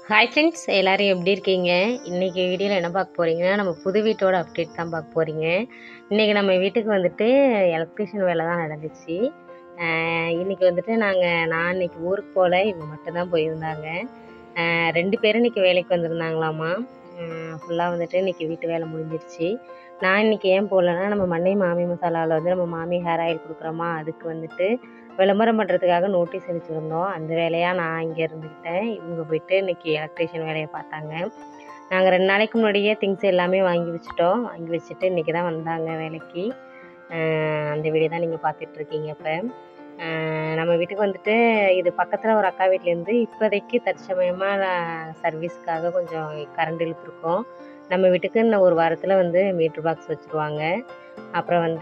hi friends எல்லோரும் எப்படி இருக்கீங்க இன்றைக்கி வீடியோவில் என்ன பார்க்க போகிறீங்கன்னா நம்ம புது வீட்டோட அப்டேட் தான் பார்க்க போகிறீங்க இன்றைக்கி நம்ம வீட்டுக்கு வந்துட்டு எலக்ட்ரிஷியன் வேலை தான் நடந்துச்சு ஆஹ் இன்னைக்கு வந்துட்டு நாங்கள் நான் இன்னைக்கு ஊருக்கு போகல இவங்க மட்டும்தான் போயிருந்தாங்க ஆஹ் ரெண்டு பேரும் இன்னைக்கு வேலைக்கு வந்திருந்தாங்களாமா ஃபுல்லாக வந்துட்டு இன்னைக்கு வீட்டு வேலை முடிஞ்சிருச்சு நான் இன்னைக்கு ஏன் போகலன்னா நம்ம மண்ணை மாமி மசாலாவில் வந்து நம்ம மாமி ஹேர் ஆயில் கொடுக்குறோமா அதுக்கு வந்துட்டு விளம்பரம் பண்ணுறதுக்காக நோட்டீஸ் அடிச்சிருந்தோம் அந்த வேலையாக நான் இங்கே இருந்துக்கிட்டேன் இவங்க போயிட்டு இன்னைக்கு எலக்ட்ரிஷியன் வேலையை பார்த்தாங்க நாங்கள் ரெண்டு நாளைக்கு முன்னாடியே திங்ஸ் எல்லாமே வாங்கி வச்சுட்டோம் வாங்கி வச்சுட்டு இன்றைக்கி தான் வந்தாங்க வேலைக்கு ஆஹ் அந்த வீடியோ தான் நீங்கள் பார்த்துட்ருக்கீங்க இப்போ நம்ம வீட்டுக்கு வந்துட்டு இது பக்கத்தில் ஒரு அக்கா வீட்லேருந்து இப்போதைக்கு தற்சமயமாக சர்வீஸ்க்காக கொஞ்சம் கரண்ட் இழுத்துருக்கோம் நம்ம வீட்டுக்கு இன்னும் ஒரு வாரத்தில் வந்து மீட்ரு பாக்ஸ் வச்சுருவாங்க அப்புறம் வந்து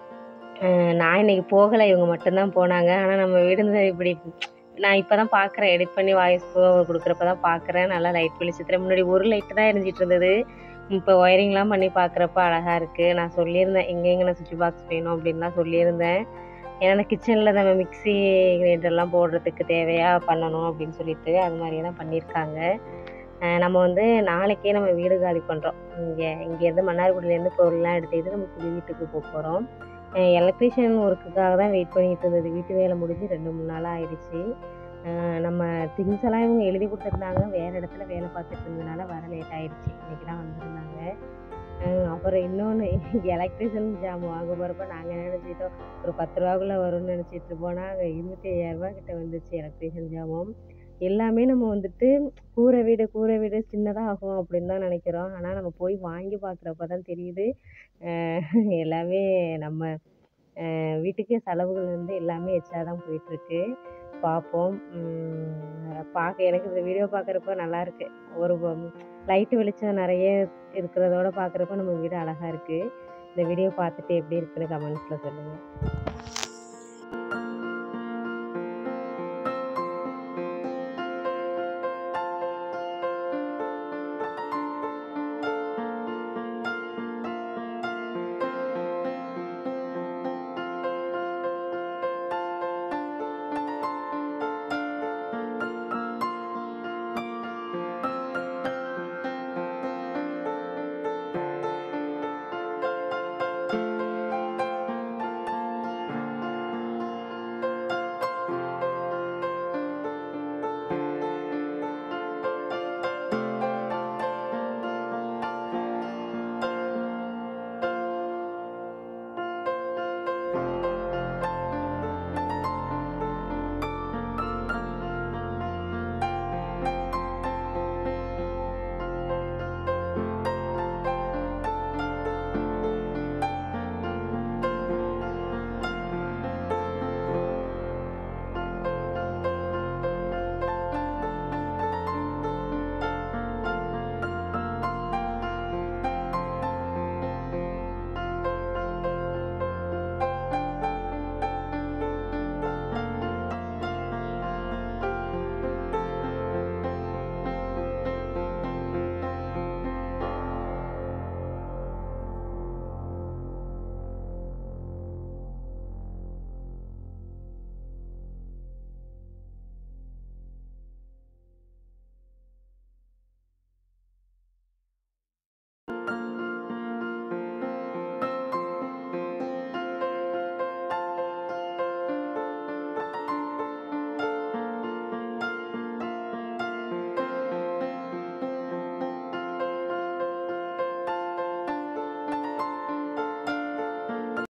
அஹ் நான் இன்னைக்கு போகலை இவங்க மட்டும்தான் போனாங்க ஆனால் நம்ம வீடு வந்து இப்படி நான் இப்போ தான் பார்க்குறேன் எடிட் பண்ணி வாய்ஸ் கொடுக்குறப்ப தான் பார்க்குறேன் நல்லா லைட் வெளிச்சத்தில் முன்னாடி ஒரு லைட்டு தான் எரிஞ்சிட்டு இருந்தது இப்போ ஒயரிங்லாம் பண்ணி பார்க்குறப்ப அழகாக இருக்குது நான் சொல்லியிருந்தேன் எங்கெங்கே நான் சுவிட்ச் பாக்ஸ் வேணும் அப்படின்லாம் சொல்லியிருந்தேன் ஏன்னா கிச்சனில் நம்ம மிக்ஸி கிரைண்டர்லாம் போடுறதுக்கு தேவையாக பண்ணணும் அப்படின்னு சொல்லிட்டு அது மாதிரியே தான் பண்ணியிருக்காங்க அஹ் நம்ம வந்து நாளைக்கே நம்ம வீடு காலி பண்ணுறோம் இங்கே இங்கேருந்து மன்னார்குடியிலேருந்து பொருள்லாம் எடுத்துக்கிட்டு நம்ம புது வீட்டுக்கு போக போகிறோம் எலக்ட்ரிஷியன் ஒர்க்குக்காக தான் வெயிட் பண்ணிட்டு இருந்தது வீட்டு வேலை முடிஞ்சு ரெண்டு மூணு நாளாக ஆயிடுச்சு அஹ் நம்ம திங்ஸ் எல்லாம் இவங்க எழுதி கொடுத்துருந்தாங்க வேறு இடத்துல வேலை பார்த்துட்டு இருந்ததுனால வர லேட் ஆயிடுச்சு இன்றைக்கி தான் வந்திருந்தாங்க அஹ் அப்புறம் இன்னொன்று எலக்ட்ரிஷியன் ஜாம் வாங்க போகிறப்ப நாங்கள் என்ன நினச்சிட்டோம் ஒரு பத்து ரூபாக்குள்ளே வரும்னு நினச்சிட்டு போனால் அங்கே இருபத்தி ஐயாயிரரூபா கிட்ட வந்துச்சு எலக்ட்ரிஷியன் ஜாமும் எல்லாமே நம்ம வந்துட்டு கூரை வீடு கூரை வீடு சின்னதாக ஆகும் அப்படின்னு தான் நினைக்கிறோம் ஆனால் நம்ம போய் வாங்கி பார்க்குறப்ப தான் தெரியுது அஹ் எல்லாமே நம்ம அஹ் வீட்டுக்கு செலவுகள் வந்து எல்லாமே எச்சா தான் போயிட்டுருக்கு பார்ப்போம் உம் பார்க்க எனக்கு இந்த வீடியோ பார்க்குறப்ப நல்லாயிருக்கு ஒரு லைட்டு வெளிச்சம் நிறைய இருக்கிறதோட பார்க்குறப்ப நம்ம வீடு அழகாக இருக்குது இந்த வீடியோ பார்த்துட்டு எப்படி இருக்குன்னு கமெண்ட்ஸில் சொல்லுங்கள்